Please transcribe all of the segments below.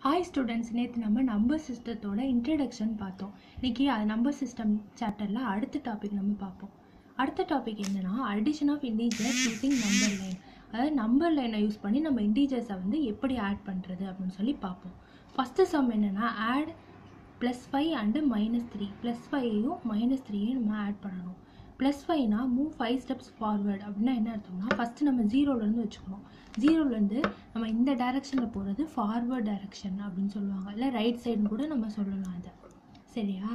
hi students நேற்று நம்ம number சிஸ்டத்தோட introduction பார்த்தோம் இன்னைக்கு அது நம்பர் சிஸ்டம் சாப்டரில் அடுத்த டாபிக் நம்ம பார்ப்போம் அடுத்த டாபிக் என்னன்னா addition of integers using number line அதாவது நம்பர் லைனை யூஸ் பண்ணி நம்ம இண்டீஜர்ஸை வந்து எப்படி ஆட் பண்ணுறது அப்படின்னு சொல்லி பார்ப்போம் ஃபஸ்ட்டு சம் என்னென்னா add plus five and minus three plus ஃபைவையும் மைனஸ் த்ரீயும் நம்ம ஆட் பண்ணணும் ப்ளஸ் ஃபைவ்னா மூவ் ஃபைவ் ஸ்டெப்ஸ் ஃபார்வர்ட் அப்படின்னா என்ன அர்த்தம்னா ஃபஸ்ட்டு நம்ம ஜீரோலேருந்து வச்சுக்கணும் ஜீரோலேருந்து நம்ம இந்த டைரக்ஷனில் போகிறது ஃபார்வர்ட் டைரக்ஷன் அப்படின்னு சொல்லுவாங்க இல்லை ரைட் சைடுன்னு கூட நம்ம சொல்லலாம் இதை சரியா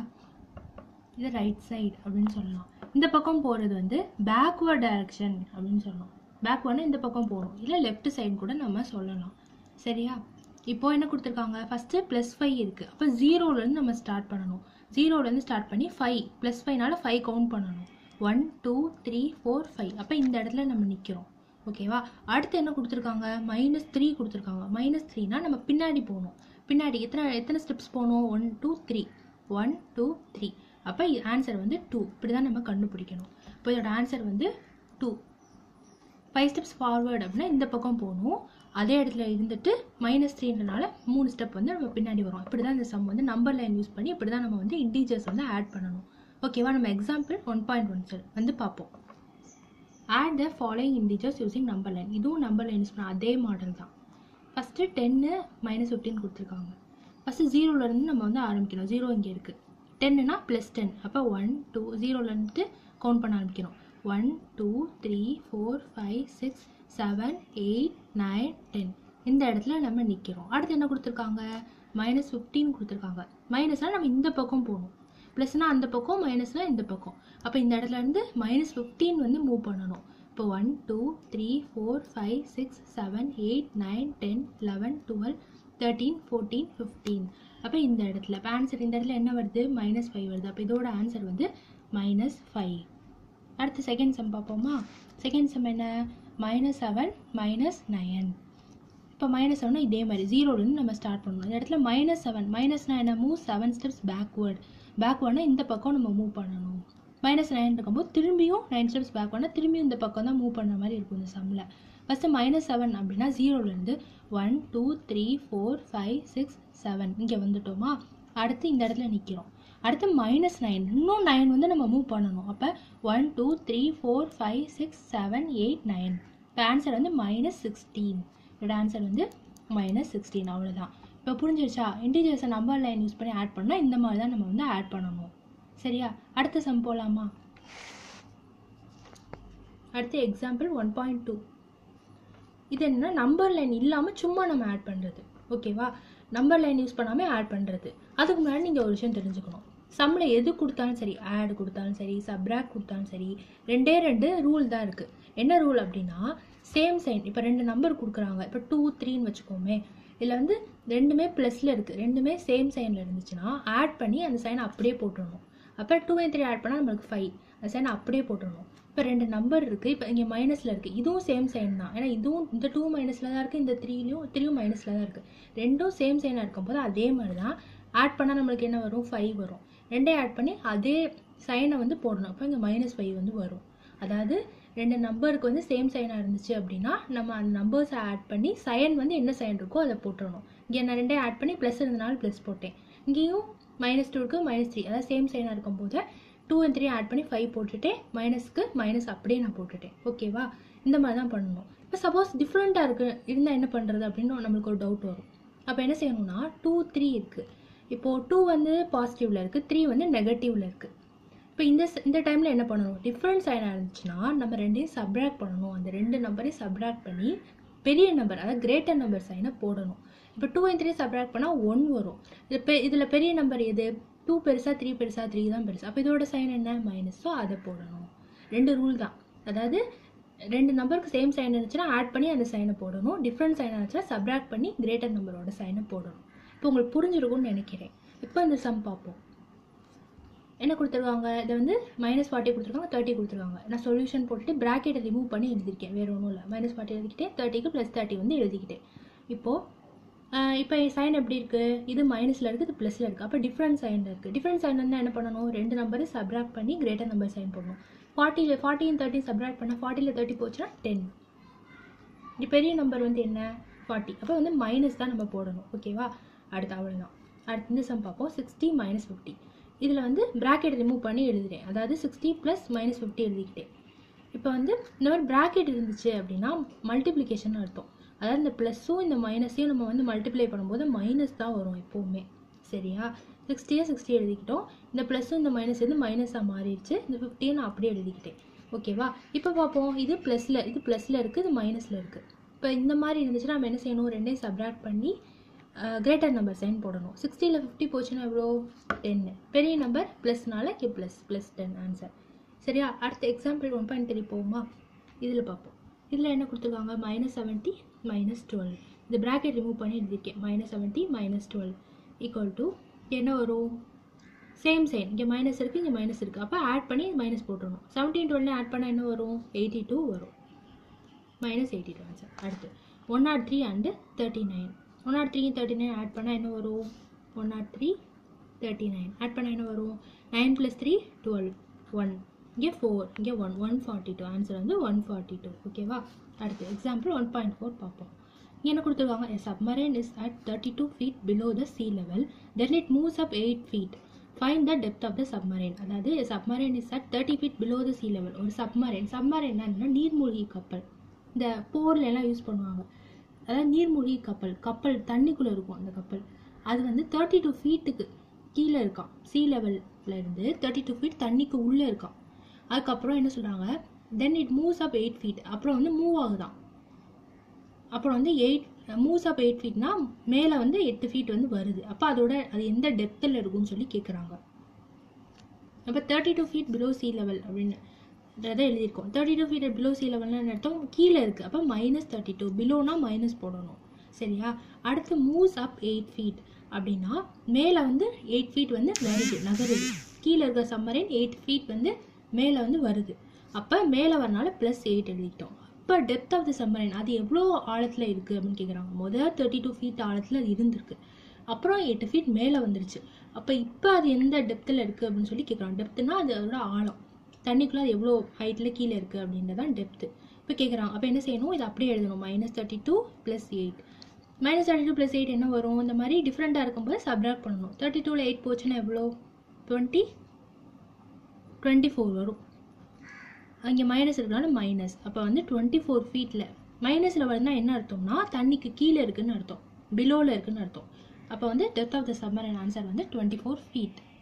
இது ரைட் சைடு அப்படின்னு சொல்லலாம் இந்த பக்கம் போகிறது வந்து பேக்வர்ட் டைரக்ஷன் அப்படின்னு சொல்லலாம் பேக்வர்ட்னா இந்த பக்கம் போகணும் இல்லை லெஃப்ட் சைடு கூட நம்ம சொல்லலாம் சரியா இப்போ என்ன கொடுத்துருக்காங்க ஃபஸ்ட்டு ப்ளஸ் ஃபைவ் இருக்குது அப்போ ஜீரோலேருந்து நம்ம ஸ்டார்ட் பண்ணணும் ஜீரோலேருந்து ஸ்டார்ட் பண்ணி ஃபைவ் ப்ளஸ் ஃபைவ்னால ஃபைவ் கவுண்ட் பண்ணணும் one two three four five அப்போ இந்த இடத்துல நம்ம நிற்கிறோம் ஓகேவா அடுத்து என்ன கொடுத்துருக்காங்க மைனஸ் த்ரீ கொடுத்துருக்காங்க மைனஸ் த்ரீனா நம்ம பின்னாடி போகணும் பின்னாடி எத்தனை எத்தனை ஸ்டெப்ஸ் போகணும் one two three one two three அப்போ ஆன்சர் வந்து டூ இப்படி தான் நம்ம கண்டுபிடிக்கணும் இப்போ இதோட ஆன்சர் வந்து டூ ஃபைவ் ஸ்டெப்ஸ் ஃபார்வேர்டு அப்படின்னா இந்த பக்கம் போகணும் அதே இடத்துல இருந்துட்டு மைனஸ் த்ரீன்றனால மூணு ஸ்டெப் வந்து நம்ம பின்னாடி வரும் இப்படி தான் இந்த சம் வந்து நம்பர் லைன் யூஸ் பண்ணி இப்படி தான் நம்ம வந்து இண்டீஜர்ஸ் வந்து ஆட் பண்ணணும் ஓகேவா நம்ம example one point one sir வந்து பார்ப்போம் add the following integers using number line இதுவும் நம்பர் லைன் யூஸ் பண்ண அதே மாடல் தான் ஃபஸ்ட்டு டென்னு மைனஸ் ஃபிஃப்டின் கொடுத்துருக்காங்க ஃபஸ்ட்டு ஜீரோலேருந்து நம்ம வந்து ஆரம்பிக்கணும் ஜீரோ இங்கே இருக்குது டென்னுனா ப்ளஸ் டென் அப்போ ஒன் டூ ஜீரோலேருந்து கவுண்ட் பண்ண ஆரம்பிக்கணும் one two three four five six seven eight nine ten இந்த இடத்துல நம்ம நிற்கிறோம் அடுத்து என்ன கொடுத்துருக்காங்க மைனஸ் ஃபிஃப்டீன் கொடுத்துருக்காங்க மைனஸ்னால் நம்ம இந்த பக்கம் போகணும் ப்ளஸ்னால் அந்த பக்கம் மைனஸ்னால் இந்த பக்கம் அப்போ இந்த இடத்துல இருந்து மைனஸ் ஃபிஃப்டீன் வந்து மூவ் பண்ணணும் இப்போ one two three four five six seven eight nine ten eleven twelve thirteen fourteen fifteen அப்போ இந்த இடத்துல இப்போ ஆன்சர் இந்த இடத்துல என்ன வருது மைனஸ் ஃபைவ் வருது அப்போ இதோட ஆன்சர் வந்து மைனஸ் ஃபைவ் அடுத்து செகண்ட் சம் பார்ப்போமா செகண்ட் சம் என்ன மைனஸ் செவன் மைனஸ் நயன் இப்போ மைனஸ் செவனா இதே மாதிரி ஜீரோலேருந்து நம்ம ஸ்டார்ட் பண்ணணும் இந்த இடத்துல மைனஸ் செவன் மைனஸ்னா என்ன மூவ் செவன் ஸ்டெப்ஸ் பேக்வேர்ட் பேக்வேர்ட்னா இந்த பக்கம் நம்ம மூவ் பண்ணணும் மைனஸ் நைன் இருக்கும்போது திரும்பியும் நைன் ஸ்டெப்ஸ் பேக்வேர்ட்னா திரும்பியும் இந்த பக்கம் தான் மூவ் பண்ணுற மாதிரி இருக்கும் இந்த சம்மில் ஃபஸ்ட்டு மைனஸ் செவன் அப்படின்னா ஜீரோலேருந்து one two three four five six seven இங்கே வந்துட்டோமா அடுத்து இந்த இடத்துல நிற்கிறோம் அடுத்து மைனஸ் நைன் இன்னும் நைன் வந்து நம்ம மூவ் பண்ணணும் அப்போ one two three four five six seven eight nine இப்போ ஆன்சர் வந்து மைனஸ் சிக்ஸ்டீன் இதோட ஆன்சர் வந்து மைனஸ் சிக்ஸ்டீன் அவ்வளோதான் இப்போ புரிஞ்சிருச்சா இன்டீஜர்ஸை நம்பர் லைன் யூஸ் பண்ணி ஆட் பண்ணால் இந்த மாதிரி தான் நம்ம வந்து ஆட் பண்ணணும் சரியா அடுத்த சம் போகலாமா அடுத்து எக்ஸாம்பிள் ஒன் பாயிண்ட் டூ இது என்னன்னா நம்பர் லைன் இல்லாமல் சும்மா நம்ம ஆட் பண்ணுறது ஓகேவா நம்பர் லைன் யூஸ் பண்ணாமல் ஆட் பண்ணுறது அதுக்கு முன்னாடி நீங்கள் ஒரு விஷயம் தெரிஞ்சுக்கணும் சம்மில் எது கொடுத்தாலும் சரி ஆட் கொடுத்தாலும் சரி சப்ராக் கொடுத்தாலும் சரி ரெண்டே ரெண்டு ரூல் தான் இருக்குது என்ன ரூல் அப்படின்னா சேம் சைன் இப்போ ரெண்டு நம்பர் கொடுக்குறாங்க இப்போ டூ த்ரீன்னு வச்சுக்கோமே இதில் வந்து ரெண்டுமே ப்ளஸில் இருக்குது ரெண்டுமே சேம் சைனில் இருந்துச்சுன்னா ஆட் பண்ணி அந்த சைனை அப்படியே போட்டுடணும் அப்போ டூ அண்ட் த்ரீ ஆட் பண்ணால் நம்மளுக்கு ஃபைவ் அந்த சைனை அப்படியே போட்டுடணும் இப்போ ரெண்டு நம்பர் இருக்குது இப்போ இங்கே மைனஸில் இருக்குது இதுவும் சேம் சைன் தான் ஏன்னா இதுவும் இந்த டூ மைனஸில் தான் இருக்குது இந்த த்ரீலையும் த்ரீயும் மைனஸில் தான் இருக்குது ரெண்டும் சேம் சைனாக இருக்கும்போது அதே மாதிரி தான் ஆட் பண்ணால் நம்மளுக்கு என்ன வரும் ஃபைவ் வரும் ரெண்டே ஆட் பண்ணி அதே சைனை வந்து போடணும் அப்போ இங்கே மைனஸ் ஃபைவ் வந்து வரும் அதாவது ரெண்டு நம்பருக்கு வந்து சேம் சைனாக இருந்துச்சு அப்படின்னா நம்ம அந்த நம்பர்ஸை ஆட் பண்ணி சைன் வந்து என்ன சைன் இருக்கோ அதை போட்டுடணும் இங்கே நான் ரெண்டே ஆட் பண்ணி ப்ளஸ் இருந்தனால ப்ளஸ் போட்டேன் இங்கேயும் மைனஸ் டூக்கு மைனஸ் த்ரீ அதாவது சேம் சைனாக இருக்கும்போது டூ அண்ட் த்ரீ ஆட் பண்ணி ஃபைவ் போட்டுட்டேன் மைனஸ்க்கு மைனஸ் அப்படியே நான் போட்டுட்டேன் ஓகேவா இந்த மாதிரி தான் பண்ணணும் இப்போ சப்போஸ் டிஃப்ரெண்ட்டாக இருக்கு இருந்தால் என்ன பண்ணுறது அப்படின்னு நம்மளுக்கு ஒரு டவுட் வரும் அப்போ என்ன செய்யணும்னா டூ த்ரீ இருக்குது இப்போது டூ வந்து பாசிட்டிவில் இருக்குது த்ரீ வந்து நெகட்டிவில் இருக்குது இப்போ இந்த இந்த டைமில் என்ன பண்ணணும் டிஃப்ரெண்ட் சைனாக இருந்துச்சுன்னா நம்ம ரெண்டையும் சப்ராக்ட் பண்ணணும் அந்த ரெண்டு நம்பரையும் சப்ராக்ட் பண்ணி பெரிய நம்பர் அதாவது கிரேட்டர் நம்பர் சைனை போடணும் இப்போ டூ அண்ட் த்ரீ சப்ராக்ட் பண்ணால் ஒன் வரும் இது பெ இதில் பெரிய நம்பர் எது டூ பெருசா த்ரீ பெருசா த்ரீ தான் பெருசா அப்போ இதோட சைன் என்ன மைனஸ் ஸோ அதை போடணும் ரெண்டு ரூல் தான் அதாவது ரெண்டு நம்பருக்கு சேம் சைன் இருந்துச்சுன்னா ஆட் பண்ணி அந்த சைனை போடணும் டிஃப்ரெண்ட் சைன் இருந்துச்சுன்னா சப்ராக்ட் பண்ணி கிரேட்டர் நம்பரோட சைனை போடணும் இப்போ உங்களுக்கு புரிஞ்சிருக்கும்னு நினைக்கிறேன் இப்போ இந்த சம் பார்ப்போம் என்ன கொடுத்துருக்காங்க இதை வந்து மைனஸ் ஃபார்ட்டி கொடுத்துருக்காங்க தேர்ட்டி கொடுத்துருக்காங்க நான் சொல்யூஷன் போட்டுட்டு ப்ராக்கெட்டை ரிமூவ் பண்ணி எழுதிருக்கேன் வேறு ஒன்றும் இல்லை மைனஸ் ஃபார்ட்டி எழுதிக்கிட்டேன் தேர்ட்டிக்கு ப்ளஸ் தேர்ட்டி வந்து எழுதிக்கிட்டேன் இப்போது இப்போ சைன் எப்படி இருக்குது இது மைனஸில் இருக்குது இது ப்ளஸில் இருக்குது அப்போ டிஃப்ரெண்ட் சைனில் இருக்குது டிஃப்ரெண்ட் சைன் வந்து என்ன பண்ணணும் ரெண்டு நம்பரை சப்ராக்ட் பண்ணி கிரேட்டர் நம்பர் சைன் பண்ணணும் ஃபார்ட்டியில் ஃபார்ட்டியும் தேர்ட்டியும் சப்ராக்ட் பண்ணால் ஃபார்ட்டியில் தேர்ட்டி போச்சுன்னா டென் இது பெரிய நம்பர் வந்து என்ன ஃபார்ட்டி அப்போ வந்து மைனஸ் தான் நம்ம போடணும் ஓகேவா அடுத்து அவ்வளோதான் அடுத்து இந்த சம் பார்ப்போம் சிக்ஸ்டி மைனஸ் ஃபிஃப்டி இதில் வந்து ப்ராக்கெட் ரிமூவ் பண்ணி எழுதுறேன் அதாவது சிக்ஸ்டி ப்ளஸ் மைனஸ் ஃபிஃப்டி எழுதிக்கிட்டேன் இப்போ வந்து இந்த மாதிரி ப்ராக்கெட் இருந்துச்சு அப்படின்னா மல்டிப்ளிகேஷன் அர்த்தம் அதாவது இந்த ப்ளஸ்ஸும் இந்த மைனஸையும் நம்ம வந்து மல்டிப்ளை பண்ணும்போது மைனஸ் தான் வரும் எப்போவுமே சரியா சிக்ஸ்டியாக சிக்ஸ்டி எழுதிக்கிட்டோம் இந்த ப்ளஸ்ஸும் இந்த மைனஸ் வந்து மைனஸாக மாறிடுச்சு இந்த ஃபிஃப்டியை நான் அப்படியே எழுதிக்கிட்டேன் ஓகேவா இப்போ பார்ப்போம் இது ப்ளஸில் இது ப்ளஸில் இருக்குது இது மைனஸில் இருக்குது இப்போ இந்த மாதிரி இருந்துச்சுன்னா நம்ம என்ன செய்யணும் ரெண்டையும் சப்ராக்ட் பண்ணி கிரேட்டர் நம்பர் சைன் போடணும் சிக்ஸ்டியில் ஃபிஃப்டி போச்சுன்னா எவ்வளோ டென்னு பெரிய நம்பர் ப்ளஸ்னால கே ப்ளஸ் ப்ளஸ் டென் ஆன்சர் சரியா அடுத்த எக்ஸாம்பிள் ஒன் பாயிண்ட் த்ரீ போகுமா இதில் பார்ப்போம் இதில் என்ன கொடுத்துருக்காங்க மைனஸ் செவன்ட்டி மைனஸ் டுவெல் இந்த ப்ராக்கெட் ரிமூவ் பண்ணி எழுதியிருக்கேன் minus seventy minus twelve equal to என்ன வரும் சேம் சைன் இங்கே மைனஸ் இருக்குது இங்கே மைனஸ் இருக்குது அப்போ ஆட் பண்ணி மைனஸ் போட்டுடணும் செவன்டீன் டுவெல்னு ஆட் பண்ணால் என்ன வரும் எயிட்டி டூ வரும் மைனஸ் எயிட்டி டூ ஆன்சர் அடுத்து one naught three and thirty nine one naught three thirty nine add பண்ணால் என்ன வரும் one naught three thirty nine add பண்ணால் என்ன வரும் nine plus three twelve one இங்கே ஃபோர் இங்கே one one forty two answer வந்து ஒன் ஃபார்ட்டி டூ ஓகேவா அடுத்து எக்ஸாம்பிள் ஒன் பாயிண்ட் ஃபோர் பார்ப்போம் இங்கே என்ன கொடுத்துருக்காங்க a submarine is at thirty two feet below the sea level then it moves up eight feet find the depth of the submarine அதாவது submarine is at thirty feet below the sea level ஒரு submarine submarine என்னன்னா நீர்மூழ்கி கப்பல் இந்த போர்ல எல்லாம் use பண்ணுவாங்க அதாவது நீர்மூழ்கி கப்பல் கப்பல் தண்ணிக்குள்ளே இருக்கும் அந்த கப்பல் அது வந்து தேர்ட்டி டூ ஃபீட்டுக்கு கீழே இருக்கான் சி லெவல்ல இருந்து தேர்ட்டி டூ ஃபீட் தண்ணிக்கு உள்ளே இருக்கான் அதுக்கப்புறம் என்ன சொல்கிறாங்க then it moves up eight feet அப்புறம் வந்து மூவ் ஆகுதான் அப்புறம் வந்து எயிட் மூவ்ஸ் அப் எயிட் ஃபீட்னா மேலே வந்து எட்டு ஃபீட் வந்து வருது அப்போ அதோட அது எந்த டெப்த்தில் இருக்கும்னு சொல்லி கேட்குறாங்க அப்போ thirty two feet below sea level அப்படின்னு அதை எழுதியிருக்கோம் thirty two feet below sea லெவல்னு அர்த்தம் கீழே இருக்குது அப்போ மைனஸ் தேர்ட்டி டூ பிலோனா மைனஸ் போடணும் சரியா அடுத்து மூவ்ஸ் அப் எயிட் ஃபீட் அப்படின்னா மேலே வந்து எயிட் ஃபீட் வந்து வருது நகருது கீழே இருக்க சம்மரின் எயிட் ஃபீட் வந்து மேலே வந்து வருது அப்போ மேலே வரனால ப்ளஸ் எயிட் எழுதிக்கிட்டோம் இப்போ டெப்த் ஆஃப் த சம்மரின் அது எவ்வளோ ஆழத்தில் இருக்குது அப்படின்னு கேட்குறாங்க முதல் தேர்ட்டி டூ ஃபீட் ஆழத்தில் அது இருந்திருக்கு அப்புறம் எட்டு ஃபீட் மேலே வந்துருச்சு அப்போ இப்போ அது எந்த டெப்த்தில் இருக்குது அப்படின்னு சொல்லி கேட்குறாங்க டெப்த்துனா அது அதோட ஆழம் தண்ணிக்குள்ளே அது எவ்வளோ ஹைட்டில் கீழே இருக்குது அப்படின்றதான் டெப்த்து இப்போ கேட்குறாங்க அப்போ என்ன செய்யணும் இது அப்படியே எழுதணும் minus thirty two plus eight minus thirty two plus eight என்ன வரும் இந்த மாதிரி டிஃப்ரெண்ட்டாக இருக்கும்போது சப்ராக்ட் பண்ணணும் தேர்ட்டி டூவில் எயிட் போச்சுன்னா எவ்வளோ டுவெண்ட்டி டுவெண்ட்டி ஃபோர் வரும் அங்கே மைனஸ் இருக்கனால மைனஸ் அப்போ வந்து டுவெண்ட்டி ஃபோர் ஃபீட்டில் மைனஸில் வருதுன்னா என்ன அர்த்தம்னா தண்ணிக்கு கீழே இருக்குன்னு அர்த்தம் பிலோவில் இருக்குன்னு அர்த்தம் அப்போ வந்து depth of the summer answer வந்து டுவெண்ட்டி ஃபோர் ஃபீட்